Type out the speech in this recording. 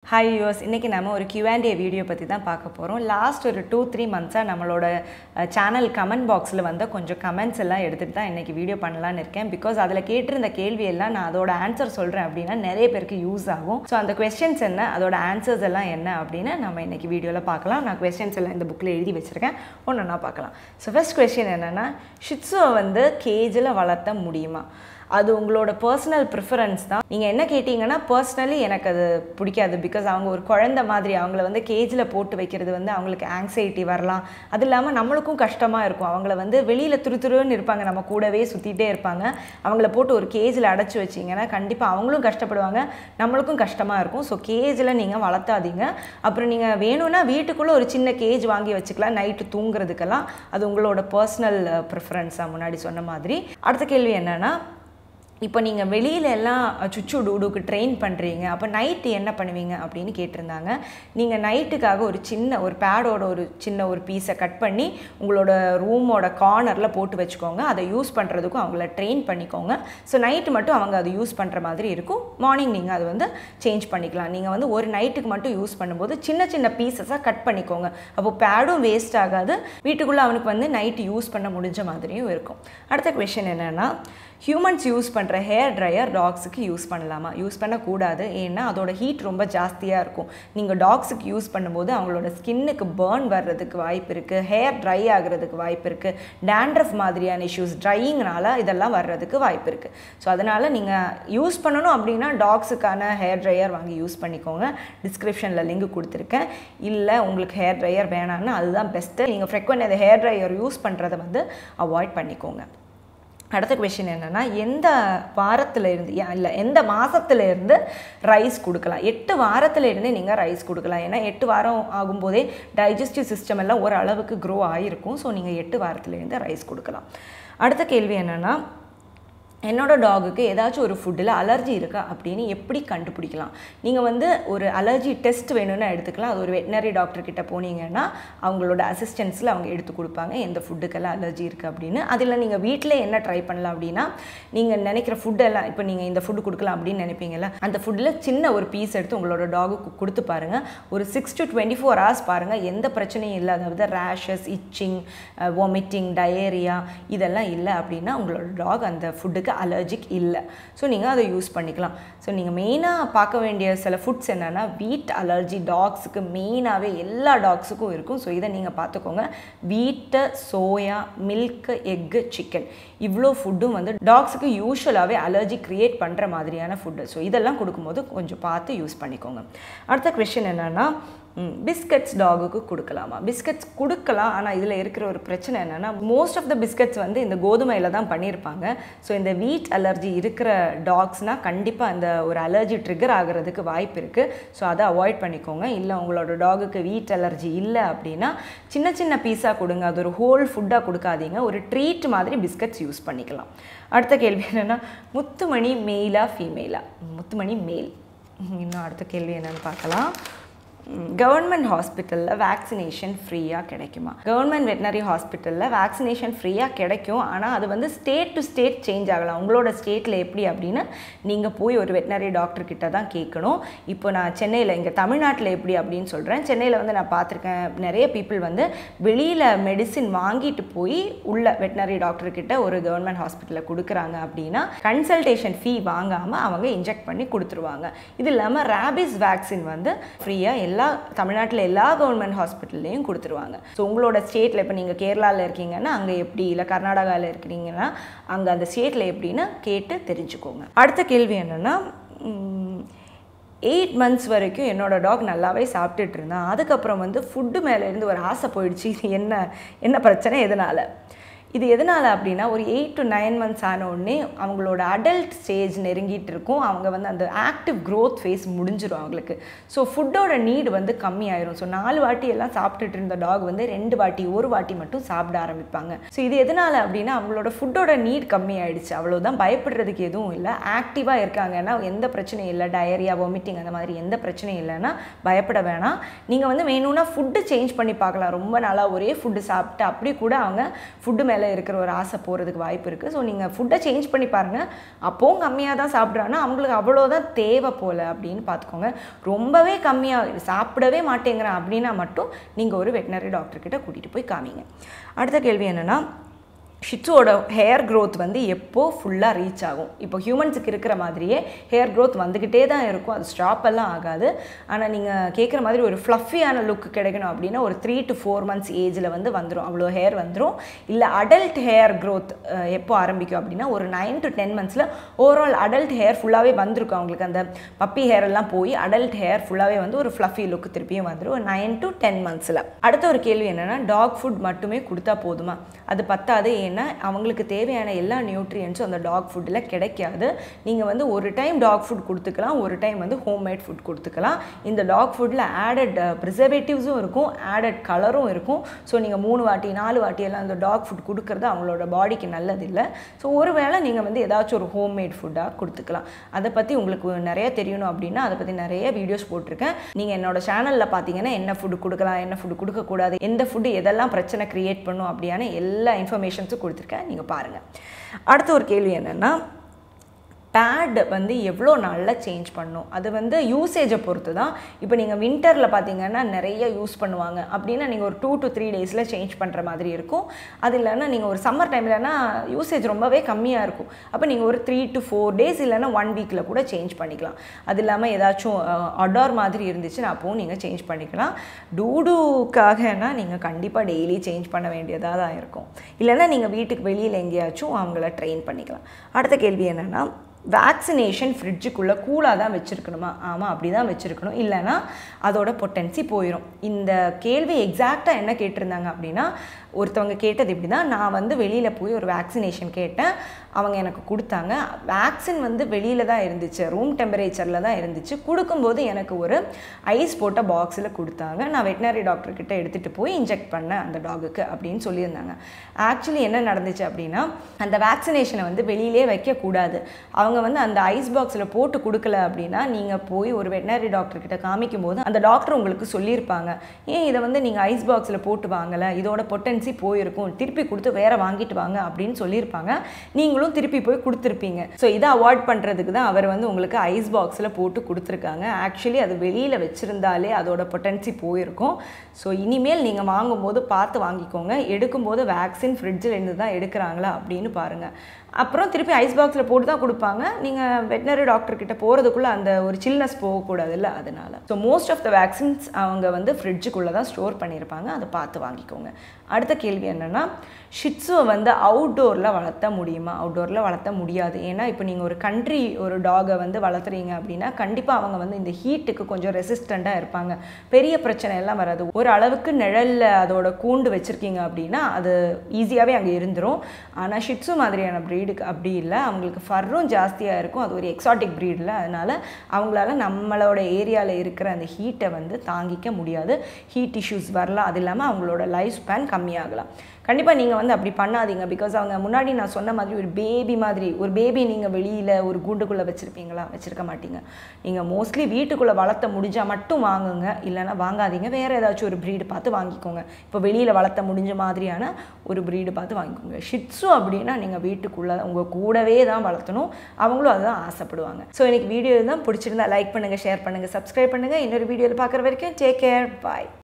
hi use இன்றைக்கி நம்ம ஒரு Q&A வீடியோ பற்றி தான் பார்க்க போகிறோம் லாஸ்ட் ஒரு டூ த்ரீ மந்த்ஸாக நம்மளோட சேனல் கமெண்ட் பாக்ஸில் வந்து கொஞ்சம் கமெண்ட்ஸ் எல்லாம் எடுத்துகிட்டு தான் இன்றைக்கி வீடியோ பண்ணலான்னு இருக்கேன் பிகாஸ் அதில் கேட்டிருந்த கேள்வி எல்லாம் நான் அதோட ஆன்சர் சொல்கிறேன் அப்படின்னா நிறைய பேருக்கு யூஸ் ஆகும் ஸோ அந்த கொஸ்டின்ஸ் என்ன அதோட ஆன்சர்ஸ் எல்லாம் என்ன அப்படின்னு நம்ம இன்றைக்கி வீடியோவில் பார்க்கலாம் நான் கொஸ்டின்ஸ் எல்லாம் இந்த புக்கில் எழுதி வச்சுருக்கேன் ஒன்று ஒன்றா பார்க்கலாம் ஸோ ஃபர்ஸ்ட் கொஸ்டின் என்னென்னா ஷிட்ஸுவை வந்து கேஜில் வளர்த்த முடியுமா அது உங்களோட பர்சனல் ப்ரிஃபரன்ஸ் தான் நீங்கள் என்ன கேட்டிங்கன்னா பர்சனலி எனக்கு அது பிடிக்காது பிகாஸ் அவங்க ஒரு குழந்தை மாதிரி அவங்கள வந்து கேஜில் போட்டு வைக்கிறது வந்து அவங்களுக்கு ஆங்ஸைட்டி வரலாம் அது இல்லாமல் நம்மளுக்கும் கஷ்டமாக இருக்கும் அவங்கள வந்து வெளியில் துரு துருன்னு இருப்பாங்க நம்ம கூடவே சுற்றிட்டே இருப்பாங்க அவங்கள போட்டு ஒரு கேஜில் அடைச்சி வச்சிங்கன்னா கண்டிப்பாக அவங்களும் கஷ்டப்படுவாங்க நம்மளுக்கும் கஷ்டமாக இருக்கும் ஸோ கேஜில் நீங்கள் வளர்த்தாதீங்க அப்புறம் நீங்கள் வேணும்னா வீட்டுக்குள்ளே ஒரு சின்ன கேஜ் வாங்கி வச்சுக்கலாம் நைட்டு தூங்குறதுக்கெல்லாம் அது உங்களோட பர்சனல் ப்ரிஃபரன்ஸாக முன்னாடி சொன்ன மாதிரி அடுத்த கேள்வி என்னென்னா இப்போ நீங்கள் வெளியில எல்லாம் சுச்சு டூடுக்கு ட்ரெயின் பண்ணுறீங்க அப்போ நைட்டு என்ன பண்ணுவீங்க அப்படின்னு கேட்டிருந்தாங்க நீங்கள் நைட்டுக்காக ஒரு சின்ன ஒரு பேடோட ஒரு சின்ன ஒரு பீஸை கட் பண்ணி உங்களோட ரூமோட கார்னரில் போட்டு வச்சுக்கோங்க அதை யூஸ் பண்ணுறதுக்கும் அவங்கள ட்ரெயின் பண்ணிக்கோங்க ஸோ நைட்டு மட்டும் அவங்க அதை யூஸ் பண்ணுற மாதிரி இருக்கும் மார்னிங் நீங்கள் அதை வந்து சேஞ்ச் பண்ணிக்கலாம் நீங்கள் வந்து ஒரு நைட்டுக்கு மட்டும் யூஸ் பண்ணும்போது சின்ன சின்ன பீசஸாக கட் பண்ணிக்கோங்க அப்போ பேடும் வேஸ்ட் ஆகாது வீட்டுக்குள்ளே அவனுக்கு வந்து நைட்டு யூஸ் பண்ண முடிஞ்ச மாதிரியும் இருக்கும் அடுத்த கொஷின் என்னென்னா ஹியூமன்ஸ் யூஸ் பண்ணுற ஹேர் ட்ரையர் டாக்ஸுக்கு யூஸ் பண்ணலாமா யூஸ் பண்ணக்கூடாது ஏன்னா அதோட ஹீட் ரொம்ப ஜாஸ்தியாக இருக்கும் நீங்கள் டாக்ஸுக்கு யூஸ் பண்ணும்போது அவங்களோட ஸ்கின்னுக்கு பேர்ன் வர்றதுக்கு வாய்ப்பு இருக்குது ஹேர் ட்ரை ஆகிறதுக்கு வாய்ப்பு இருக்குது டேண்ட்ரஃப் மாதிரியான இஷ்யூஸ் ட்ரையிங்னால இதெல்லாம் வர்றதுக்கு வாய்ப்பு இருக்குது ஸோ அதனால் நீங்கள் யூஸ் பண்ணணும் அப்படின்னா டாக்ஸுக்கான ஹேர் ட்ரையர் வாங்கி யூஸ் பண்ணிக்கோங்க டிஸ்கிரிப்ஷனில் லிங்க் கொடுத்துருக்கேன் இல்லை உங்களுக்கு ஹேர் ட்ரையர் வேணாம்னா அதுதான் பெஸ்ட்டு நீங்கள் ஃப்ரெக்வெண்ட் அந்த ஹேர் ட்ரையர் யூஸ் பண்ணுறதை வந்து அவாய்ட் பண்ணிக்கோங்க அடுத்த கொஷின் என்னென்னா எந்த வாரத்தில் இருந்து இல்லை எந்த மாதத்துல இருந்து ரைஸ் கொடுக்கலாம் எட்டு வாரத்தில் இருந்தே நீங்கள் ரைஸ் கொடுக்கலாம் ஏன்னா எட்டு வாரம் ஆகும்போதே டைஜஸ்டிவ் சிஸ்டம் எல்லாம் ஒரு அளவுக்கு க்ரோ ஆகிருக்கும் ஸோ நீங்கள் எட்டு வாரத்துலேருந்து ரைஸ் கொடுக்கலாம் அடுத்த கேள்வி என்னென்னா என்னோட டாகுக்கு ஏதாச்சும் ஒரு ஃபுட்டில் அலர்ஜி இருக்கா அப்படின்னு எப்படி கண்டுபிடிக்கலாம் நீங்கள் வந்து ஒரு அலர்ஜி டெஸ்ட் வேணும்னா எடுத்துக்கலாம் அது ஒரு வெட்டினரி டாக்டர் கிட்ட போனீங்கன்னா அவங்களோட அசிஸ்டன்ஸில் அவங்க எடுத்து கொடுப்பாங்க எந்த ஃபுட்டுக்கெல்லாம் அலர்ஜி இருக்குது அப்படின்னு அதில் நீங்கள் வீட்டில் என்ன ட்ரை பண்ணலாம் அப்படின்னா நீங்கள் நினைக்கிற ஃபுட்டெல்லாம் இப்போ நீங்கள் இந்த ஃபுட்டு கொடுக்கலாம் அப்படின்னு நினைப்பீங்கல்ல அந்த ஃபுட்டில் சின்ன ஒரு பீஸ் எடுத்து உங்களோட டாகுக்கு கொடுத்து பாருங்கள் ஒரு six to twenty four hours பாருங்கள் எந்த பிரச்சனையும் இல்லை அதாவது ரேஷஸ் இச்சிங் வாமிட்டிங் டயேரியா இதெல்லாம் இல்லை அப்படின்னா உங்களோட டாக் அந்த ஃபுட்டுக்கு ஃபுட்டுக்கு அலர்ஜிக் இல்லை ஸோ நீங்கள் அதை யூஸ் பண்ணிக்கலாம் ஸோ நீங்கள் மெயினாக பார்க்க வேண்டிய சில ஃபுட்ஸ் என்னென்னா வீட் அலர்ஜி டாக்ஸுக்கு மெயினாகவே எல்லா டாக்ஸுக்கும் இருக்கும் ஸோ இதை நீங்கள் பார்த்துக்கோங்க வீட்டு சோயா மில்க்கு எக்கு சிக்கன் இவ்வளோ ஃபுட்டும் வந்து டாக்ஸுக்கு யூஸ்வலாகவே அலர்ஜி க்ரியேட் பண்ணுற மாதிரியான ஃபுட்டு ஸோ இதெல்லாம் கொடுக்கும்போது கொஞ்சம் பார்த்து யூஸ் பண்ணிக்கோங்க அடுத்த கொஷின் என்னென்னா பிஸ்கட்ஸ் டாகுக்கு கொடுக்கலாமா பிஸ்கட்ஸ் கொடுக்கலாம் ஆனால் இதில் இருக்கிற ஒரு பிரச்சனை என்னென்னா மோஸ்ட் ஆஃப் த பிஸ்கட்ஸ் வந்து இந்த கோதுமையில் தான் பண்ணியிருப்பாங்க ஸோ இந்த வீட் அலர்ஜி இருக்கிற டாக்ஸ்னால் கண்டிப்பாக அந்த ஒரு அலர்ஜி ட்ரிகர் ஆகிறதுக்கு வாய்ப்பு இருக்குது ஸோ அதை அவாய்ட் பண்ணிக்கோங்க இல்லை உங்களோட டாகுக்கு வீட் அலர்ஜி இல்லை அப்படின்னா சின்ன சின்ன பீஸாக கொடுங்க அது ஒரு ஹோல் ஃபுட்டாக கொடுக்காதீங்க ஒரு ட்ரீட் மாதிரி பிஸ்கட்ஸ் யூஸ் பண்ணிக்கலாம் அடுத்த கேள்வி என்னென்னா முத்துமணி மெயிலா ஃபீமேலா முத்துமணி மேல் இன்னும் அடுத்த கேள்வி என்னென்னு பார்க்கலாம் கவர்மெண்ட் ஹாஸ்பிட்டலில் வேக்சினேஷன் ஃப்ரீயாக கிடைக்குமா கவர்மெண்ட் வெட்டினரி ஹாஸ்பிட்டலில் வேக்சினேஷன் ஃப்ரீயாக கிடைக்கும் ஆனால் அது வந்து ஸ்டேட் டு ஸ்டேட் சேஞ்ச் ஆகலாம் உங்களோட ஸ்டேட்டில் எப்படி அப்படின்னு நீங்கள் போய் ஒரு வெட்டினரி டாக்டர் கிட்ட தான் கேட்கணும் இப்போ நான் சென்னையில் இங்கே தமிழ்நாட்டில் எப்படி அப்படின்னு சொல்கிறேன் சென்னையில் வந்து நான் பார்த்துருக்கேன் நிறைய பீப்புள் வந்து வெளியில் மெடிசின் வாங்கிட்டு போய் உள்ள வெட்டினரி டாக்டர் கிட்ட ஒரு கவர்மெண்ட் ஹாஸ்பிட்டலில் கொடுக்குறாங்க அப்படின்னா கன்சல்டேஷன் ஃபீ வாங்காமல் அவங்க இன்ஜெக்ட் பண்ணி கொடுத்துருவாங்க இது இல்லாமல் ரேபிஸ் வேக்சின் வந்து ஃப்ரீயாக எல்லா தமிழ்நாட்டில் எல்லா கவர்மெண்ட் ஹாஸ்பிட்டல்லையும் கொடுத்துருவாங்க ஸோ உங்களோட ஸ்டேட்டில் இப்போ நீங்கள் கேரளாவில் இருக்கீங்கன்னா அங்கே எப்படி இல்லை கர்நாடகாவில் இருக்கிறீங்கன்னா அங்கே அந்த ஸ்டேட்டில் எப்படின்னு கேட்டு தெரிஞ்சுக்கோங்க அடுத்த கேள்வி என்னென்னா எயிட் மந்த்ஸ் வரைக்கும் என்னோடய டாக் நல்லாவே சாப்பிட்டுட்டு இருந்தான் அதுக்கப்புறம் வந்து ஃபுட்டு மேலேருந்து ஒரு ஆசை போயிடுச்சு இது என்ன என்ன பிரச்சனை எதனால் இது எதனால் அப்படின்னா ஒரு எயிட் டு நைன் மந்த்ஸ் ஆன உடனே அவங்களோட அடல்ட் ஸ்டேஜ் நெருங்கிட்டு இருக்கும் அவங்க வந்து அந்த ஆக்டிவ் க்ரோத் ஃபேஸ் முடிஞ்சிடும் அவங்களுக்கு ஸோ ஃபுட்டோட நீடு வந்து கம்மியாயிரும் ஸோ நாலு வாட்டி எல்லாம் சாப்பிட்டுட்டு இருந்த டாக் வந்து ரெண்டு வாட்டி ஒரு வாட்டி மட்டும் சாப்பிட ஆரம்பிப்பாங்க ஸோ இது எதனால் அப்படின்னா அவங்களோட ஃபுட்டோட நீட் கம்மி ஆயிடுச்சு அவ்வளோதான் பயப்படுறதுக்கு எதுவும் இல்லை ஆக்டிவாக இருக்காங்கன்னா எந்த பிரச்சனையும் இல்லை டயரியா வாமிட்டிங் அந்த மாதிரி எந்த பிரச்சனையும் இல்லைன்னா பயப்பட வேணாம் நீங்கள் வந்து வேணும்னா ஃபுட்டு சேஞ்ச் பண்ணி பார்க்கலாம் ரொம்ப நாளாக ஒரே ஃபுட்டு சாப்பிட்டு அப்படி கூட அவங்க ஃபுட்டு மேலே மேலே இருக்கிற ஒரு ஆசை போகிறதுக்கு வாய்ப்பு இருக்குது ஸோ நீங்கள் ஃபுட்டை சேஞ்ச் பண்ணி பாருங்கள் அப்போவும் கம்மியாக தான் சாப்பிட்றாங்கன்னா அவங்களுக்கு அவ்வளோதான் தேவை போல் அப்படின்னு பார்த்துக்கோங்க ரொம்பவே கம்மியாக சாப்பிடவே மாட்டேங்கிறேன் அப்படின்னா மட்டும் நீங்கள் ஒரு வெட்டினரி டாக்டர்கிட்ட கூட்டிகிட்டு போய் காமிங்க அடுத்த கேள்வி என்னென்னா ஷிட்ஸோட ஹேர் growth வந்து எப்போ ஃபுல்லாக ரீச் ஆகும் இப்போ ஹியூமன்ஸுக்கு இருக்கிற மாதிரியே ஹேர் growth வந்துக்கிட்டே தான் இருக்கும் அது ஸ்டாப் எல்லாம் ஆகாது ஆனால் நீங்கள் கேட்குற மாதிரி ஒரு ஃப்ளஃபியான லுக் கிடைக்கணும் அப்படின்னா ஒரு த்ரீ டு ஃபோர் மந்த்ஸ் ஏஜில் வந்து வந்துடும் அவ்வளோ ஹேர் வந்துடும் இல்லை அடல்ட் ஹேர் growth அஹ், எப்போ ஆரம்பிக்கும் அப்படின்னா ஒரு நைன் டு டென் மந்த்ஸில் ஓவரால் அடல்ட் ஹேர் ஃபுல்லாகவே வந்திருக்கும் அவங்களுக்கு அந்த பப்பி ஹேர் எல்லாம் போய் அடல்ட் ஹேர் ஃபுல்லாகவே வந்து ஒரு ஃப்ளஃபி லுக் திருப்பியும் வந்துடும் ஒரு நைன் டு டென் மந்த்ஸில் அடுத்த ஒரு கேள்வி என்னென்னா டாக் ஃபுட் மட்டுமே கொடுத்தா போதுமா அது பத்தாது ஏன்னா அவங்களுக்கு தேவையான எல்லா நியூட்ரியன்ஸும் அந்த டாக் ஃபுட்டில் கிடைக்காது நீங்கள் வந்து ஒரு டைம் டாக் ஃபுட் கொடுத்துக்கலாம் ஒரு டைம் வந்து ஹோம்மேட் ஃபுட் கொடுத்துக்கலாம் இந்த டாக் ஃபுட்டில் ஆடட் ப்ரிசர்வேட்டிவ்ஸும் இருக்கும் ஆடட் கலரும் இருக்கும் ஸோ நீங்கள் மூணு வாட்டி நாலு வாட்டி எல்லாம் அந்த டாக் ஃபுட் கொடுக்கறது அவங்களோட பாடிக்கு நல்லதில்லை ஸோ ஒருவேளை நீங்கள் வந்து ஏதாச்சும் ஒரு ஹோம்மேட் ஃபுட்டாக கொடுத்துக்கலாம் அதை பற்றி உங்களுக்கு நிறைய தெரியணும் அப்படின்னா அதை பற்றி நிறைய வீடியோஸ் போட்டிருக்கேன் நீங்கள் என்னோட சேனலில் பார்த்தீங்கன்னா என்ன ஃபுட் கொடுக்கலாம் என்ன ஃபுட் கொடுக்கக்கூடாது எந்த ஃபுட்டு எதெல்லாம் பிரச்சனை க்ரியேட் பண்ணும் அப்படியான எல்லா இன்ஃபர்மேஷன்ஸும் கொடுத்துருக்கேன் நீங்கள் பாருங்கள் அடுத்த ஒரு கேள்வி என்னென்னா பேட் வந்து எவ்வளோ நாளில் சேஞ்ச் பண்ணும் அது வந்து யூசேஜை பொறுத்து தான் இப்போ நீங்கள் வின்டரில் பார்த்தீங்கன்னா நிறைய யூஸ் பண்ணுவாங்க அப்படின்னா நீங்கள் ஒரு டூ டு த்ரீ டேஸில் சேஞ்ச் பண்ணுற மாதிரி இருக்கும் அது இல்லைன்னா நீங்கள் ஒரு சம்மர் டைம்லனா யூசேஜ் ரொம்பவே கம்மியாக இருக்கும் அப்போ நீங்கள் ஒரு த்ரீ டு ஃபோர் டேஸ் இல்லைன்னா ஒன் வீக்கில் கூட சேஞ்ச் பண்ணிக்கலாம் அது இல்லாமல் ஏதாச்சும் அடார் மாதிரி இருந்துச்சுன்னா அப்போவும் நீங்கள் சேஞ்ச் பண்ணிக்கலாம் டூடுக்காகனா நீங்கள் கண்டிப்பாக டெய்லி சேஞ்ச் பண்ண வேண்டியதாக தான் இருக்கும் இல்லைன்னா நீங்கள் வீட்டுக்கு வெளியில் எங்கேயாச்சும் அவங்கள ட்ரெயின் பண்ணிக்கலாம் அடுத்த கேள்வி என்னென்னா வேக்சினேஷன் ஃப்ரிட்ஜுக்குள்ளே கூலாக தான் வச்சுருக்கணுமா ஆமாம் அப்படி தான் வச்சுருக்கணும் இல்லைன்னா அதோட பொட்டன்சி போயிடும் இந்த கேள்வி எக்ஸாக்டாக என்ன கேட்டிருந்தாங்க அப்படின்னா ஒருத்தவங்க கேட்டது இப்படி தான் நான் வந்து வெளியில் போய் ஒரு வேக்சினேஷன் கேட்டேன் அவங்க எனக்கு கொடுத்தாங்க வேக்சின் வந்து வெளியில் தான் இருந்துச்சு ரூம் டெம்பரேச்சரில் தான் இருந்துச்சு கொடுக்கும்போது எனக்கு ஒரு ஐஸ் போட்ட பாக்ஸில் கொடுத்தாங்க நான் வெட்டினரி டாக்டர் கிட்ட எடுத்துகிட்டு போய் இன்ஜெக்ட் பண்ணேன் அந்த டாகுக்கு அப்படின்னு சொல்லியிருந்தாங்க ஆக்சுவலி என்ன நடந்துச்சு அப்படின்னா அந்த வேக்சினேஷனை வந்து வெளியிலே வைக்கக்கூடாது அவங்க வந்து அந்த ஐஸ் பாக்ஸில் போட்டு கொடுக்கல அப்படின்னா நீங்கள் போய் ஒரு வெட்டினரி டாக்டர் கிட்ட காமிக்கும் போது அந்த டாக்டர் உங்களுக்கு சொல்லியிருப்பாங்க ஏன் இதை வந்து நீங்கள் ஐஸ் பாக்ஸில் போட்டு வாங்கலை இதோட பொட்டன்சி போயிருக்கும் திருப்பி கொடுத்து வேற வாங்கிட்டு வாங்க அப்படின்னு சொல்லியிருப்பாங்க நீங்களும் திருப்பி போய் கொடுத்துருப்பீங்க ஸோ இதை அவாய்ட் பண்ணுறதுக்கு தான் அவர் வந்து உங்களுக்கு ஐஸ் பாக்ஸில் போட்டு கொடுத்துருக்காங்க ஆக்சுவலி அது வெளியில் வச்சுருந்தாலே அதோட பொட்டன்சி போயிருக்கும் ஸோ இனிமேல் நீங்கள் வாங்கும்போது பார்த்து வாங்கிக்கோங்க எடுக்கும்போது வேக்சின் ஃப்ரிட்ஜில் இருந்து தான் எடுக்கிறாங்களா அப்படின்னு பாருங்கள் அப்புறம் திருப்பி ஐஸ் பாக்ஸில் போட்டு தான் கொடுப்பாங்க நீங்கள் வெட்டினரி டாக்டர் கிட்ட போகிறதுக்குள்ளே அந்த ஒரு சில்னஸ் போகக்கூடாது இல்லை அதனால so most of the vaccines அவங்க வந்து ஃப்ரிட்ஜுக்குள்ளே தான் ஸ்டோர் பண்ணியிருப்பாங்க அதை பார்த்து வாங்கிக்கோங்க அடுத்த கேள்வி என்னென்னா ஷிட்ஸுவை வந்து அவுட்டோரில் வளர்த்த முடியுமா அவுட்டோரில் வளர்த்த முடியாது ஏன்னா இப்போ நீங்கள் ஒரு கண்ட்ரி ஒரு டாகை வந்து வளர்த்துறீங்க அப்படின்னா கண்டிப்பாக அவங்க வந்து இந்த ஹீட்டுக்கு கொஞ்சம் ரெசிஸ்டண்ட்டாக இருப்பாங்க பெரிய பிரச்சனை எல்லாம் வராது ஒரு அளவுக்கு நிழலில் அதோட கூண்டு வச்சுருக்கீங்க அப்படின்னா அது ஈஸியாகவே அங்கே இருந்துரும் ஆனால் ஷிட்ஸு மாதிரியான ப்ரீடுக்கு அப்படி இல்லை அவங்களுக்கு ஃபர்ரும் ஜாஸ்தியாக இருக்கும் அது ஒரு எக்ஸாட்டிக் ப்ரீடில் அதனால் அவங்களால நம்மளோட ஏரியாவில் இருக்கிற அந்த ஹீட்டை வந்து தாங்கிக்க முடியாது ஹீட் இஷ்யூஸ் வரலாம் அது இல்லாமல் அவங்களோட லைஃப் ஸ்பேன் கம்மியாகலாம் கண்டிப்பாக நீங்கள் வந்து அப்படி பண்ணாதீங்க பிகாஸ் அவங்க முன்னாடி நான் சொன்ன மாதிரி ஒரு பேபி மாதிரி ஒரு பேபி நீங்கள் வெளியில் ஒரு கூண்டுக்குள்ளே வச்சுருப்பீங்களா வச்சுருக்க மாட்டீங்க நீங்கள் மோஸ்ட்லி வீட்டுக்குள்ளே வளர்த்த முடிஞ்சால் மட்டும் வாங்குங்க இல்லைன்னா வாங்காதீங்க வேறு ஏதாச்சும் ஒரு ப்ரீடு பார்த்து வாங்கிக்கோங்க இப்போ வெளியில் வளர்த்த முடிஞ்ச மாதிரியான ஒரு ப்ரீடு பார்த்து வாங்கிக்கோங்க ஷிட்ஸு அப்படின்னா நீங்கள் வீட்டுக்குள்ளே உங்கள் கூடவே தான் வளர்த்தணும் அவங்களும் அதுதான் ஆசைப்படுவாங்க ஸோ எனக்கு வீடியோ தான் பிடிச்சிருந்தா லைக் பண்ணுங்கள் ஷேர் பண்ணுங்கள் சப்ஸ்கிரைப் பண்ணுங்கள் இன்னொரு வீடியோவில் பார்க்குற வரைக்கும் டேக் கேர் பாய்